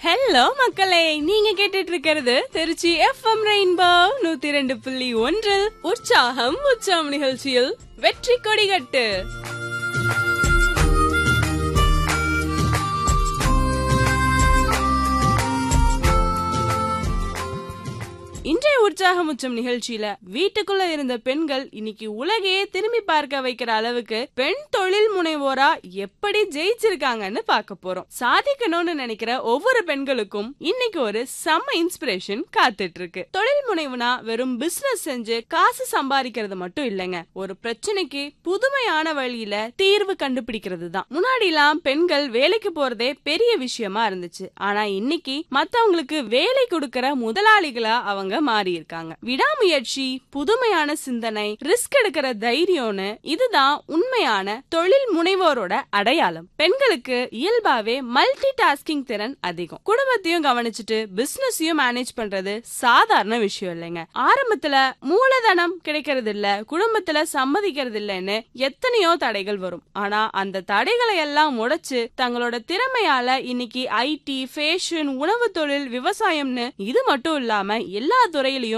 hello மக்களே நீங்க கேட்டுட்டு இருக்கிறது திருச்சி எஃப்எம் ரெயின்போ நூத்தி ரெண்டு புள்ளி ஒன்றில் உற்சாகம் உற்சாகம் நிகழ்ச்சியில் வெற்றி கொடிகட்டு இன்றைய உற்சாகம் உச்சம் நிகழ்ச்சியில வீட்டுக்குள்ள இருந்த பெண்கள் இன்னைக்கு உலகையே திரும்பி பார்க்க வைக்கிற அளவுக்கு பெண் தொழில் முனைவோரா எப்படி ஜெயிச்சிருக்காங்கன்னு பார்க்க போறோம் சாதிக்கணும்னு நினைக்கிற ஒவ்வொரு பெண்களுக்கும் இன்னைக்கு ஒரு செம்ம இன்ஸ்பிரேஷன் காத்துட்டு இருக்கு தொழில் முனைவுனா வெறும் பிசினஸ் செஞ்சு காசு சம்பாதிக்கிறது மட்டும் இல்லைங்க ஒரு பிரச்சனைக்கு புதுமையான வழியில தீர்வு கண்டுபிடிக்கிறது தான் முன்னாடிலாம் பெண்கள் வேலைக்கு போறதே பெரிய விஷயமா இருந்துச்சு ஆனா இன்னைக்கு மத்தவங்களுக்கு வேலை கொடுக்கற முதலாளிகளா அவங்க மாறி இருக்காங்க விடாமுயற்சி புதுமையான சிந்தனை ரிஸ்க் எடுக்கிற தைரியம்னு இதுதான் உண்மையான தொழில் முனைவோரோட அடையாளம் பெண்களுக்கு இயல்பாவே மல்டி டாஸ்கிங் திறன் அதிகம் குடும்பத்தையும் கவனிச்சுட்டு பிசினஸையும் மேனேஜ் பண்றது சாதாரண விஷயம் இல்லைங்க ஆரம்பத்துல மூலதனம் கிடைக்கிறது இல்ல குடும்பத்துல சம்மதிக்கிறது இல்லைன்னு எத்தனையோ தடைகள் வரும் ஆனா அந்த தடைகளை எல்லாம் உடைச்சு தங்களோட திறமையால இன்னைக்கு ஐடி ஃபேஷன் உணவு தொழில் விவசாயம்னு இது மட்டும் இல்லாம எல்லா துறையிலையும்